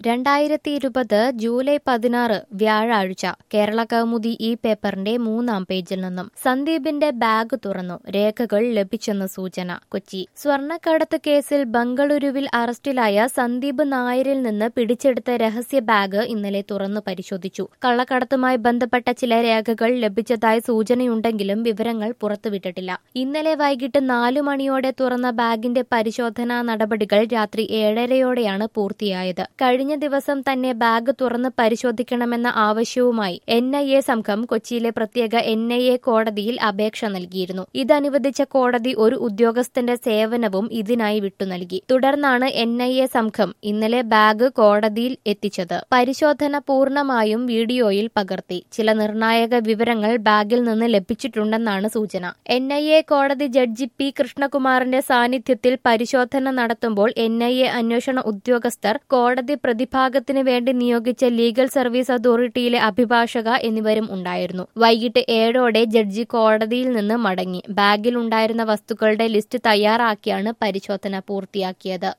രണ്ടായിരത്തി ഇരുപത് ജൂലൈ പതിനാറ് വ്യാഴാഴ്ച കേരള കൗമുദി ഈ പേപ്പറിന്റെ മൂന്നാം പേജിൽ നിന്നും സന്ദീപിന്റെ ബാഗ് തുറന്നു രേഖകൾ ലഭിച്ചെന്ന് സൂചന കൊച്ചി സ്വർണ്ണക്കടത്ത് കേസിൽ ബംഗളൂരുവിൽ അറസ്റ്റിലായ സന്ദീപ് നായരിൽ നിന്ന് പിടിച്ചെടുത്ത രഹസ്യ ബാഗ് ഇന്നലെ തുറന്നു പരിശോധിച്ചു കള്ളക്കടത്തുമായി ബന്ധപ്പെട്ട ചില രേഖകൾ ലഭിച്ചതായി സൂചനയുണ്ടെങ്കിലും വിവരങ്ങൾ പുറത്തുവിട്ടിട്ടില്ല ഇന്നലെ വൈകിട്ട് നാലു മണിയോടെ തുറന്ന ബാഗിന്റെ പരിശോധനാ നടപടികൾ രാത്രി ഏഴരയോടെയാണ് പൂർത്തിയായത് കഴിഞ്ഞ ദിവസം തന്നെ ബാഗ് തുറന്ന് പരിശോധിക്കണമെന്ന ആവശ്യവുമായി എൻ ഐ എ സംഘം കൊച്ചിയിലെ പ്രത്യേക എൻ ഐ എ കോടതിയിൽ അപേക്ഷ നൽകിയിരുന്നു ഇതനുവദിച്ച കോടതി ഒരു ഉദ്യോഗസ്ഥന്റെ സേവനവും ഇതിനായി വിട്ടു നൽകി തുടർന്നാണ് എൻ ഐ എ സംഘം ഇന്നലെ ബാഗ് കോടതിയിൽ എത്തിച്ചത് പരിശോധന പൂർണ്ണമായും വീഡിയോയിൽ പകർത്തി ചില നിർണായക വിവരങ്ങൾ ബാഗിൽ നിന്ന് ലഭിച്ചിട്ടുണ്ടെന്നാണ് സൂചന എൻ ഐ എ കോടതി ജഡ്ജി പി കൃഷ്ണകുമാറിന്റെ സാന്നിധ്യത്തിൽ പരിശോധന നടത്തുമ്പോൾ എൻ ഐ എ അന്വേഷണ ഉദ്യോഗസ്ഥർ കോടതി പ്രതിഭാഗത്തിന് വേണ്ടി നിയോഗിച്ച ലീഗൽ സർവീസ് അതോറിറ്റിയിലെ അഭിഭാഷക എന്നിവരും ഉണ്ടായിരുന്നു വൈകിട്ട് ഏഴോടെ ജഡ്ജി കോടതിയിൽ നിന്ന് മടങ്ങി ബാഗിൽ ഉണ്ടായിരുന്ന വസ്തുക്കളുടെ ലിസ്റ്റ് തയ്യാറാക്കിയാണ് പരിശോധന പൂർത്തിയാക്കിയത്